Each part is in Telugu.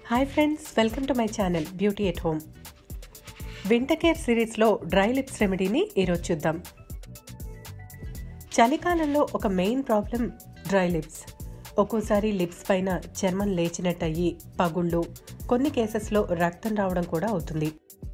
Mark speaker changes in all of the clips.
Speaker 1: hi friends welcome to my channel beauty at home winter care సిరీస్లో డ్రై లిప్స్ రెమెడీని ఈరోజు చూద్దాం చలికాలంలో ఒక మెయిన్ ప్రాబ్లం డ్రై లిప్స్ ఒక్కోసారి లిప్స్ పైన చర్మం లేచినట్టు అయ్యి పగుళ్ళు కొన్ని కేసెస్లో రక్తం రావడం కూడా అవుతుంది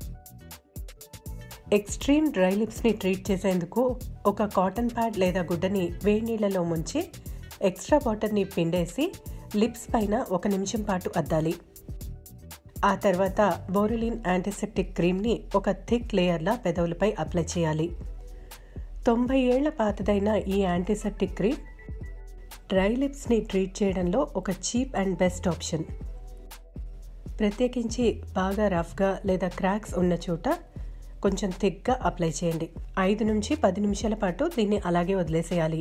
Speaker 1: ఎక్స్ట్రీమ్ డ్రై లిప్స్ని ట్రీట్ చేసేందుకు ఒక కాటన్ ప్యాడ్ లేదా గుడ్డని వేడి నీళ్ళలో ముంచి ఎక్స్ట్రా వాటర్ని పిండేసి లిప్స్ పైన ఒక నిమిషం పాటు అద్దాలి ఆ తర్వాత బోరులిన్ యాంటీసెప్టిక్ క్రీమ్ని ఒక థిక్ లేయర్లా పెదవులపై అప్లై చేయాలి తొంభై ఏళ్ల పాతదైన ఈ యాంటీసెప్టిక్ క్రీమ్ డ్రై లిప్స్ని ట్రీట్ చేయడంలో ఒక చీప్ అండ్ బెస్ట్ ఆప్షన్ ప్రత్యేకించి బాగా రఫ్గా లేదా క్రాక్స్ ఉన్న చోట కొంచెం థిక్గా అప్లై చేయండి ఐదు నుంచి పది నిమిషాల పాటు దీన్ని అలాగే వదిలేసేయాలి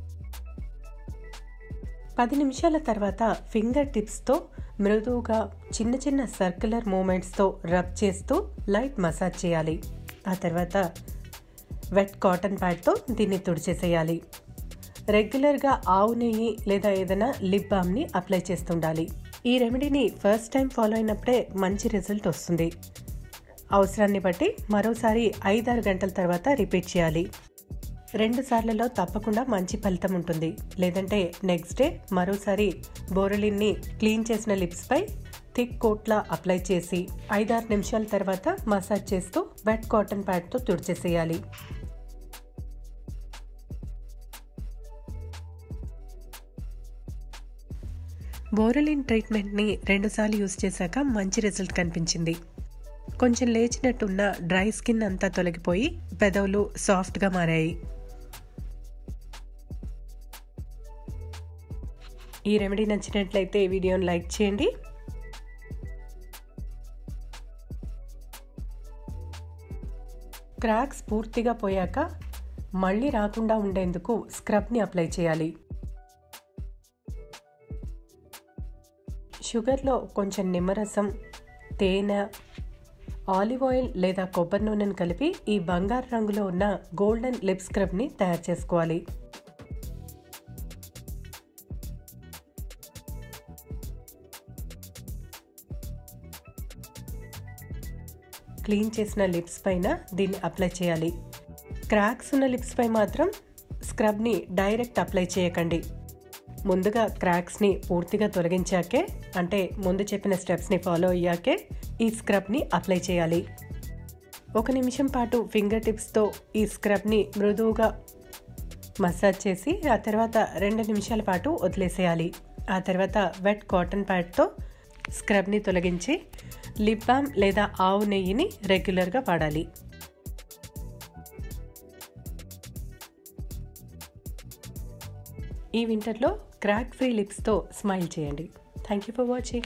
Speaker 1: పది నిమిషాల తర్వాత ఫింగర్ టిప్స్తో మృదువుగా చిన్న చిన్న సర్క్యులర్ మూమెంట్స్తో రబ్ చేస్తూ లైట్ మసాజ్ చేయాలి ఆ తర్వాత వెట్ కాటన్ ప్యాడ్తో దీన్ని తుడిచేసేయాలి రెగ్యులర్గా ఆవు నెయ్యి లేదా ఏదైనా లిప్ బామ్ని అప్లై చేస్తుండాలి ఈ రెమెడీని ఫస్ట్ టైం ఫాలో అయినప్పుడే మంచి రిజల్ట్ వస్తుంది అవసరాన్ని బట్టి మరోసారి ఐదారు గంటల తర్వాత రిపీట్ చేయాలి రెండు సార్లలో తప్పకుండా మంచి ఫలితం ఉంటుంది లేదంటే నెక్స్ట్ డే మరోసారి బోరలిన్ని క్లీన్ చేసిన లిప్స్పై థిక్ కోట్లా అప్లై చేసి ఐదారు నిమిషాల తర్వాత మసాజ్ చేస్తూ వెట్ కాటన్ ప్యాడ్తో తుడిచేసేయాలి బోరలిన్ ట్రీట్మెంట్ని రెండుసార్లు యూజ్ చేశాక మంచి రిజల్ట్ కనిపించింది కొంచెం లేచినట్టున్న డ్రై స్కిన్ అంతా తొలగిపోయి పెదవులు సాఫ్ట్గా మారాయి ఈ రెమెడీ నచ్చినట్లయితే ఈ వీడియోని లైక్ చేయండి క్రాక్స్ పూర్తిగా పోయాక మళ్ళీ రాకుండా ఉండేందుకు స్క్రబ్ని అప్లై చేయాలి షుగర్లో కొంచెం నిమ్మరసం తేనె ఆలివ్ ఆయిల్ లేదా కొబ్బరి నూనెను కలిపి ఈ బంగారు రంగులో ఉన్న గోల్డెన్ లిప్ స్క్రబ్ని తయారు చేసుకోవాలి క్లీన్ చేసిన లిప్స్ పైన దీన్ని అప్లై చేయాలి క్రాక్స్ ఉన్న లిప్స్ పై మాత్రం స్క్రబ్ని డైరెక్ట్ అప్లై చేయకండి ముందుగా క్రాక్స్ని పూర్తిగా తొలగించాకే అంటే ముందు చెప్పిన స్టెప్స్ని ఫాలో అయ్యాకే ఈ స్క్రబ్ని అప్లై చేయాలి ఒక నిమిషం పాటు ఫింగర్ టిప్స్తో ఈ స్క్రబ్ని మృదువుగా మసాజ్ చేసి ఆ తర్వాత రెండు నిమిషాల పాటు వదిలేసేయాలి ఆ తర్వాత వెట్ కాటన్ ప్యాడ్తో స్క్రబ్ని తొలగించి లిప్ బామ్ లేదా ఆవు నెయ్యిని రెగ్యులర్గా వాడాలి ఈ వింటర్లో క్రాక్ ఫ్రీ లిప్స్తో స్మైల్ చేయండి థ్యాంక్ యూ ఫర్ వాచింగ్